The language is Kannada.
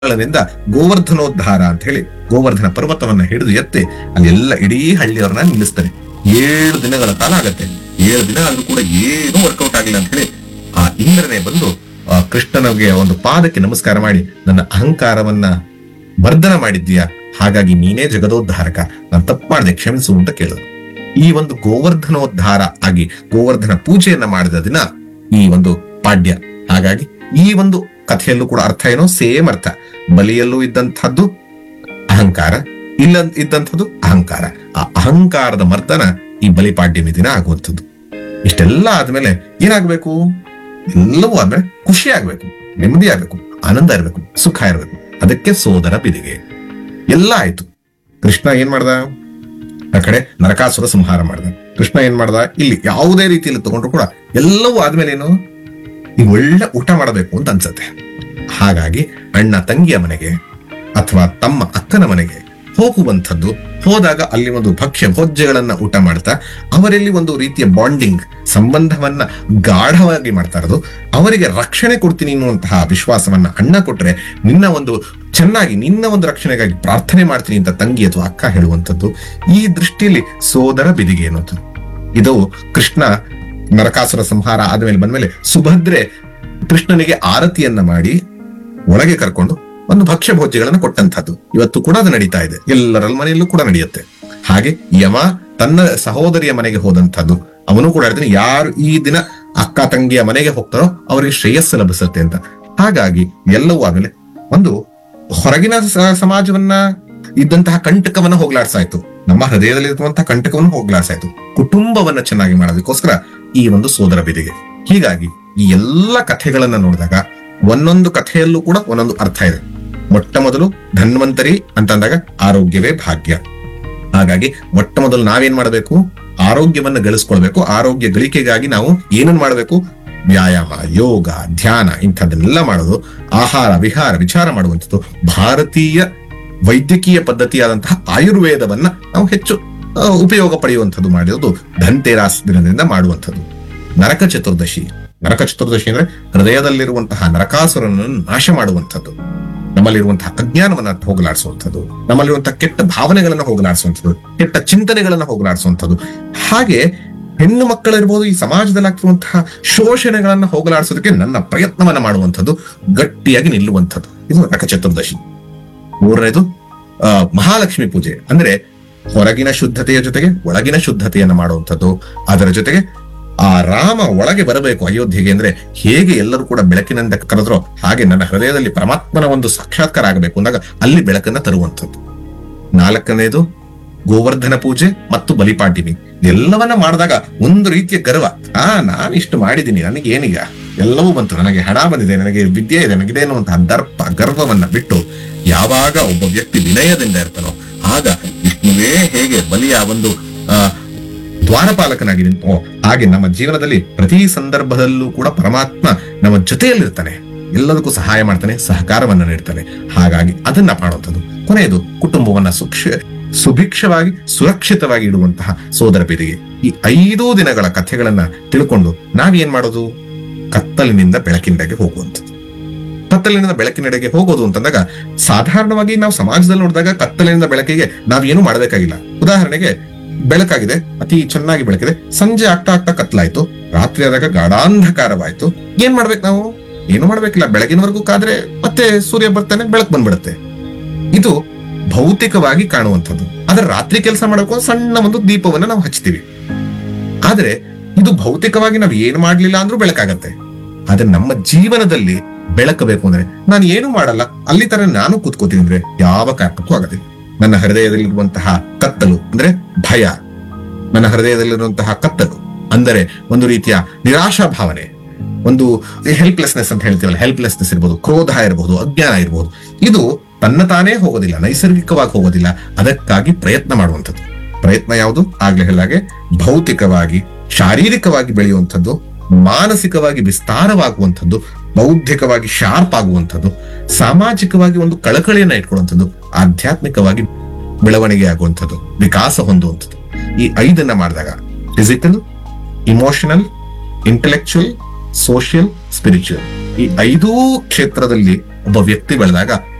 ಗಳಿಂದ ಗೋವರ್ಧನೋದ್ಧಾರ ಅಂತ ಹೇಳಿ ಗೋವರ್ಧನ ಪರ್ವತವನ್ನ ಹಿಡಿದು ಎತ್ತಿ ಅಲ್ಲೆಲ್ಲ ಇಡೀ ಹಳ್ಳಿಯವರನ್ನ ನಿಲ್ಲಿಸ್ತಾರೆ ಏಳು ದಿನಗಳ ಕಾಲ ಆಗತ್ತೆ ಏಳು ದಿನ ಆದ್ರೂ ಕೂಡ ಏನೂ ವರ್ಕೌಟ್ ಆಗಿಲ್ಲ ಅಂತ ಹೇಳಿ ಆ ಇಂದ್ರನೇ ಬಂದು ಆ ಕೃಷ್ಣನಿಗೆ ಒಂದು ಪಾದಕ್ಕೆ ನಮಸ್ಕಾರ ಮಾಡಿ ನನ್ನ ಅಹಂಕಾರವನ್ನ ವರ್ಧನ ಮಾಡಿದ್ದೀಯಾ ಹಾಗಾಗಿ ನೀನೇ ಜಗದೋದ್ಧಾರಕ ನಾನು ತಪ್ಪು ಮಾಡಿದೆ ಕ್ಷಮಿಸು ಅಂತ ಕೇಳಿದ್ರು ಈ ಒಂದು ಗೋವರ್ಧನೋದ್ಧಾರ ಆಗಿ ಗೋವರ್ಧನ ಪೂಜೆಯನ್ನ ಮಾಡಿದ ದಿನ ಈ ಒಂದು ಪಾಡ್ಯ ಹಾಗಾಗಿ ಈ ಒಂದು ಕಥೆಯಲ್ಲೂ ಕೂಡ ಅರ್ಥ ಏನೋ ಸೇಮ್ ಅರ್ಥ ಬಲಿಯಲ್ಲೂ ಇದ್ದಂಥದ್ದು ಅಹಂಕಾರ ಇಲ್ಲ ಇದ್ದಂಥದ್ದು ಅಹಂಕಾರ ಆ ಅಹಂಕಾರದ ಮರ್ದನ ಈ ಬಲಿಪಾಡ್ಯಮಿ ದಿನ ಆಗುವಂಥದ್ದು ಇಷ್ಟೆಲ್ಲ ಆದ್ಮೇಲೆ ಏನಾಗ್ಬೇಕು ಎಲ್ಲವೂ ಆದ್ಮೇಲೆ ಖುಷಿ ಆಗ್ಬೇಕು ನೆಮ್ಮದಿ ಆಗ್ಬೇಕು ಆನಂದ ಇರಬೇಕು ಸುಖ ಇರಬೇಕು ಅದಕ್ಕೆ ಸೋದರ ಬಿದಿಗೆ ಎಲ್ಲ ಆಯ್ತು ಕೃಷ್ಣ ಏನ್ ಮಾಡ್ದ ಆ ಕಡೆ ನರಕಾಸುರ ಸಂಹಾರ ಮಾಡ್ದ ಕೃಷ್ಣ ಏನ್ ಮಾಡ್ದ ಇಲ್ಲಿ ಯಾವುದೇ ರೀತಿಯಲ್ಲಿ ತಗೊಂಡ್ರು ಕೂಡ ಎಲ್ಲವೂ ಆದ್ಮೇಲೆ ಏನು ಈಗ ಒಳ್ಳೆ ಊಟ ಮಾಡಬೇಕು ಅಂತ ಅನ್ಸತ್ತೆ ಹಾಗಾಗಿ ಅಣ್ಣ ತಂಗಿಯ ಮನೆಗೆ ಅಥವಾ ತಮ್ಮ ಅಕ್ಕನ ಮನೆಗೆ ಹೋಗುವಂಥದ್ದು ಹೋದಾಗ ಅಲ್ಲಿ ಒಂದು ಭಕ್ಷ್ಯ ಭೋಜ್ಯಗಳನ್ನ ಊಟ ಮಾಡ್ತಾ ಅವರಲ್ಲಿ ಒಂದು ರೀತಿಯ ಬಾಂಡಿಂಗ್ ಸಂಬಂಧವನ್ನ ಗಾಢವಾಗಿ ಮಾಡ್ತಾ ಇರೋದು ಅವರಿಗೆ ರಕ್ಷಣೆ ಕೊಡ್ತೀನಿ ಅನ್ನುವಂತಹ ವಿಶ್ವಾಸವನ್ನ ಅಣ್ಣ ಕೊಟ್ರೆ ನಿನ್ನ ಒಂದು ಚೆನ್ನಾಗಿ ನಿನ್ನ ಒಂದು ರಕ್ಷಣೆಗಾಗಿ ಪ್ರಾರ್ಥನೆ ಮಾಡ್ತೀನಿ ಅಂತ ತಂಗಿ ಅಥವಾ ಅಕ್ಕ ಹೇಳುವಂಥದ್ದು ಈ ದೃಷ್ಟಿಯಲ್ಲಿ ಸೋದರ ಬಿದಿಗೆ ಅನ್ನೋದು ಇದು ಕೃಷ್ಣ ನರಕಾಸುರ ಸಂಹಾರ ಆದ್ಮೇಲೆ ಬಂದ್ಮೇಲೆ ಸುಭದ್ರೆ ಕೃಷ್ಣನಿಗೆ ಆರತಿಯನ್ನ ಮಾಡಿ ಒಳಗೆ ಕರ್ಕೊಂಡು ಒಂದು ಭಕ್ಷ್ಯ ಭೋಜ್ಯಗಳನ್ನು ಕೊಟ್ಟಂತಹದ್ದು ಇವತ್ತು ಕೂಡ ಅದು ನಡೀತಾ ಇದೆ ಎಲ್ಲರ ಮನೆಯಲ್ಲೂ ಕೂಡ ನಡೆಯುತ್ತೆ ಹಾಗೆ ಯಮ ತನ್ನ ಸಹೋದರಿಯ ಮನೆಗೆ ಹೋದಂತಹದ್ದು ಅವನು ಕೂಡ ಹೇಳ್ತಾನೆ ಯಾರು ಈ ದಿನ ಅಕ್ಕ ತಂಗಿಯ ಮನೆಗೆ ಹೋಗ್ತಾರೋ ಅವರಿಗೆ ಶ್ರೇಯಸ್ಸು ಲಭಿಸುತ್ತೆ ಅಂತ ಹಾಗಾಗಿ ಎಲ್ಲವೂ ಆಮೇಲೆ ಒಂದು ಹೊರಗಿನ ಸ- ಸಮಾಜವನ್ನ ಇದ್ದಂತಹ ಕಂಟಕವನ್ನ ಹೋಗ್ಲಾಡ್ಸಾಯ್ತು ನಮ್ಮ ಹೃದಯದಲ್ಲಿರುವಂತಹ ಕಂಟಕವನ್ನು ಹೋಗ್ಲಾಡ್ಸಾಯ್ತು ಕುಟುಂಬವನ್ನ ಚೆನ್ನಾಗಿ ಮಾಡೋದಕ್ಕೋಸ್ಕರ ಈ ಒಂದು ಸೋದರ ಬಿದಿಗೆ ಹೀಗಾಗಿ ಈ ಎಲ್ಲ ಕಥೆಗಳನ್ನ ನೋಡಿದಾಗ ಒಂದೊಂದು ಕಥೆಯಲ್ಲೂ ಕೂಡ ಒಂದೊಂದು ಅರ್ಥ ಇದೆ ಮೊಟ್ಟ ಮೊದಲು ಧನ್ವಂತರಿ ಅಂತಂದಾಗ ಆರೋಗ್ಯವೇ ಭಾಗ್ಯ ಹಾಗಾಗಿ ಮೊಟ್ಟ ಮೊದಲು ನಾವೇನ್ ಮಾಡಬೇಕು ಆರೋಗ್ಯವನ್ನ ಗಳಿಸ್ಕೊಳ್ಬೇಕು ಆರೋಗ್ಯ ಗಳಿಕೆಗಾಗಿ ನಾವು ಏನನ್ ಮಾಡಬೇಕು ವ್ಯಾಯಾಮ ಯೋಗ ಧ್ಯಾನ ಇಂಥದ್ದನ್ನೆಲ್ಲ ಮಾಡೋದು ಆಹಾರ ವಿಹಾರ ವಿಚಾರ ಮಾಡುವಂಥದ್ದು ಭಾರತೀಯ ವೈದ್ಯಕೀಯ ಪದ್ಧತಿಯಾದಂತಹ ಆಯುರ್ವೇದವನ್ನ ನಾವು ಹೆಚ್ಚು ಆ, ಉಪಯೋಗ ಪಡೆಯುವಂಥದ್ದು ಮಾಡಿರೋದು ಧನ್ತೇರಾಸ್ ದಿನದಿಂದ ಮಾಡುವಂಥದ್ದು ನರಕ ಚತುರ್ದಶಿ ನರಕ ಚತುರ್ದಶಿ ಅಂದ್ರೆ ಹೃದಯದಲ್ಲಿರುವಂತಹ ನರಕಾಸುರನನ್ನು ನಾಶ ಮಾಡುವಂಥದ್ದು ನಮ್ಮಲ್ಲಿರುವಂತಹ ಅಜ್ಞಾನವನ್ನ ಹೋಗಲಾಡಿಸುವಂಥದ್ದು ನಮ್ಮಲ್ಲಿರುವಂತಹ ಕೆಟ್ಟ ಭಾವನೆಗಳನ್ನ ಹೋಗಲಾಡಿಸುವಂಥದ್ದು ಕೆಟ್ಟ ಚಿಂತನೆಗಳನ್ನ ಹೋಗಲಾಡಿಸುವಂಥದ್ದು ಹಾಗೆ ಹೆಣ್ಣು ಮಕ್ಕಳಿರ್ಬೋದು ಈ ಸಮಾಜದಲ್ಲಿ ಆಗ್ತಿರುವಂತಹ ಶೋಷಣೆಗಳನ್ನ ಹೋಗಲಾಡಿಸೋದಕ್ಕೆ ನನ್ನ ಪ್ರಯತ್ನವನ್ನ ಮಾಡುವಂಥದ್ದು ಗಟ್ಟಿಯಾಗಿ ನಿಲ್ಲುವಂಥದ್ದು ಇದು ನರಕ ಚತುರ್ದಶಿ ಮೂರನೇದು ಆ, ಮಹಾಲಕ್ಷ್ಮಿ ಪೂಜೆ ಅಂದ್ರೆ ಹೊರಗಿನ ಶುದ್ಧತೆಯ ಜೊತೆಗೆ ಒಳಗಿನ ಶುದ್ಧತೆಯನ್ನ ಮಾಡುವಂಥದ್ದು ಅದರ ಜೊತೆಗೆ ಆ ರಾಮ ಒಳಗೆ ಬರಬೇಕು ಅಯೋಧ್ಯೆಗೆ ಅಂದ್ರೆ ಹೇಗೆ ಎಲ್ಲರೂ ಕೂಡ ಬೆಳಕಿನಿಂದ ಕರೆದ್ರೋ ಹಾಗೆ ನನ್ನ ಹೃದಯದಲ್ಲಿ ಪರಮಾತ್ಮನ ಒಂದು ಸಾಕ್ಷಾತ್ಕಾರ ಆಗಬೇಕು ಅಂದಾಗ ಅಲ್ಲಿ ಬೆಳಕನ್ನ ತರುವಂಥದ್ದು ನಾಲ್ಕನೇದು ಗೋವರ್ಧನ ಪೂಜೆ ಮತ್ತು ಬಲಿಪಾಡ್ಯಮಿ ಎಲ್ಲವನ್ನ ಮಾಡಿದಾಗ ಒಂದು ರೀತಿಯ ಗರ್ವ ಆ ನಾನು ಇಷ್ಟು ಮಾಡಿದ್ದೀನಿ ನನಗೆ ಏನೀಗ ಎಲ್ಲವೂ ಬಂತು ನನಗೆ ಹಣ ಬಂದಿದೆ ನನಗೆ ವಿದ್ಯೆ ಇದೆ ನನಗಿದೆ ಅನ್ನುವಂತಹ ದರ್ಪ ಗರ್ವವನ್ನ ಬಿಟ್ಟು ಯಾವಾಗ ಒಬ್ಬ ವ್ಯಕ್ತಿ ವಿನಯದಿಂದ ಇರ್ತಾನೋ ಆಗ ವಿಷ್ಣುವೇ ಹೇಗೆ ಬಲಿಯ ಒಂದು ಆ ದ್ವಾರಪಾಲಕನಾಗಿ ನಿಂತು ಹಾಗೆ ನಮ್ಮ ಜೀವನದಲ್ಲಿ ಪ್ರತಿ ಸಂದರ್ಭದಲ್ಲೂ ಕೂಡ ಪರಮಾತ್ಮ ನಮ್ಮ ಜೊತೆಯಲ್ಲಿರ್ತಾನೆ ಎಲ್ಲದಕ್ಕೂ ಸಹಾಯ ಮಾಡ್ತಾನೆ ಸಹಕಾರವನ್ನ ನೀಡ್ತಾನೆ ಹಾಗಾಗಿ ಅದನ್ನ ಮಾಡುವಂಥದ್ದು ಕೊನೆಯದು ಕುಟುಂಬವನ್ನ ಸುಕ್ಷ ಸುಭಿಕ್ಷವಾಗಿ ಸುರಕ್ಷಿತವಾಗಿ ಇಡುವಂತಹ ಸೋದರ ಪೀಳಿಗೆ ಈ ಐದೂ ದಿನಗಳ ಕಥೆಗಳನ್ನ ತಿಳ್ಕೊಂಡು ನಾವೇನ್ ಮಾಡೋದು ಕತ್ತಲಿನಿಂದ ಬೆಳಕಿನೆಡೆಗೆ ಹೋಗುವಂಥದ್ದು ಕತ್ತಲಿನಿಂದ ಬೆಳಕಿನೆಡೆಗೆ ಹೋಗೋದು ಅಂತಂದಾಗ ಸಾಧಾರಣವಾಗಿ ನಾವು ಸಮಾಜದಲ್ಲಿ ನೋಡಿದಾಗ ಕತ್ತಲಿನಿಂದ ಬೆಳಕಿಗೆ ನಾವೇನು ಮಾಡಬೇಕಾಗಿಲ್ಲ ಉದಾಹರಣೆಗೆ ಬೆಳಕಾಗಿದೆ ಅತಿ ಚೆನ್ನಾಗಿ ಬೆಳಕಿದೆ ಸಂಜೆ ಆಗ್ತಾ ಆಗ್ತಾ ಕತ್ಲಾಯ್ತು ರಾತ್ರಿ ಆದಾಗ ಗಾಢಾಂಧಕಾರವಾಯ್ತು ಏನ್ ಮಾಡ್ಬೇಕು ನಾವು ಏನು ಮಾಡ್ಬೇಕಿಲ್ಲ ಬೆಳಗಿನವರೆಗೂ ಕಾದ್ರೆ ಮತ್ತೆ ಸೂರ್ಯ ಬರ್ತಾನೆ ಬೆಳಕು ಬಂದ್ಬಿಡುತ್ತೆ ಇದು ಭೌತಿಕವಾಗಿ ಕಾಣುವಂಥದ್ದು ಆದ್ರೆ ರಾತ್ರಿ ಕೆಲಸ ಮಾಡಬೇಕು ಅಂದ್ರೆ ಸಣ್ಣ ಒಂದು ದೀಪವನ್ನ ನಾವು ಹಚ್ತೀವಿ ಆದ್ರೆ ಇದು ಭೌತಿಕವಾಗಿ ನಾವು ಏನು ಮಾಡ್ಲಿಲ್ಲ ಅಂದ್ರೂ ಬೆಳಕಾಗತ್ತೆ ಆದ್ರೆ ನಮ್ಮ ಜೀವನದಲ್ಲಿ ಬೆಳಕಬೇಕು ಅಂದ್ರೆ ನಾನು ಏನು ಮಾಡಲ್ಲ ಅಲ್ಲಿ ತರ ನಾನು ಕೂತ್ಕೋತೀನಿ ಅಂದ್ರೆ ಯಾವ ಕಾರಣಕ್ಕೂ ಆಗದೆ ನನ್ನ ಹೃದಯದಲ್ಲಿರುವಂತಹ ಕತ್ತಲು ಅಂದ್ರೆ ಭಯ ನನ್ನ ಹೃದಯದಲ್ಲಿರುವಂತಹ ಕತ್ತಲು ಅಂದರೆ ಒಂದು ರೀತಿಯ ನಿರಾಶಾ ಭಾವನೆ ಒಂದು ಹೆಲ್ಪ್ಲೆಸ್ನೆಸ್ ಅಂತ ಹೇಳ್ತೀವಲ್ಲ ಹೆಲ್ಪ್ಲೆಸ್ನೆಸ್ ಇರ್ಬೋದು ಕ್ರೋಧ ಇರಬಹುದು ಅಜ್ಞಾನ ಇರಬಹುದು ಇದು ತನ್ನ ತಾನೇ ಹೋಗೋದಿಲ್ಲ ನೈಸರ್ಗಿಕವಾಗಿ ಹೋಗೋದಿಲ್ಲ ಅದಕ್ಕಾಗಿ ಪ್ರಯತ್ನ ಮಾಡುವಂಥದ್ದು ಪ್ರಯತ್ನ ಯಾವುದು ಆಗ್ಲೇ ಹೇಳಾಗೆ ಭೌತಿಕವಾಗಿ ಶಾರೀರಿಕವಾಗಿ ಬೆಳೆಯುವಂಥದ್ದು ಮಾನಸಿಕವಾಗಿ ವಿಸ್ತಾರವಾಗುವಂಥದ್ದು ಬೌದ್ಧಿಕವಾಗಿ ಶಾರ್ಪ್ ಆಗುವಂಥದ್ದು ಸಾಮಾಜಿಕವಾಗಿ ಒಂದು ಕಳಕಳಿಯನ್ನ ಇಟ್ಕೊಳ್ಳುವಂಥದ್ದು ಆಧ್ಯಾತ್ಮಿಕವಾಗಿ ಬೆಳವಣಿಗೆ ಆಗುವಂಥದ್ದು ವಿಕಾಸ ಹೊಂದುವಂಥದ್ದು ಈ ಐದನ್ನ ಮಾಡಿದಾಗ physical emotional intellectual social spiritual ಈ ಐದೂ ಕ್ಷೇತ್ರದಲ್ಲಿ ಒಬ್ಬ ವ್ಯಕ್ತಿ ಬೆಳೆದಾಗ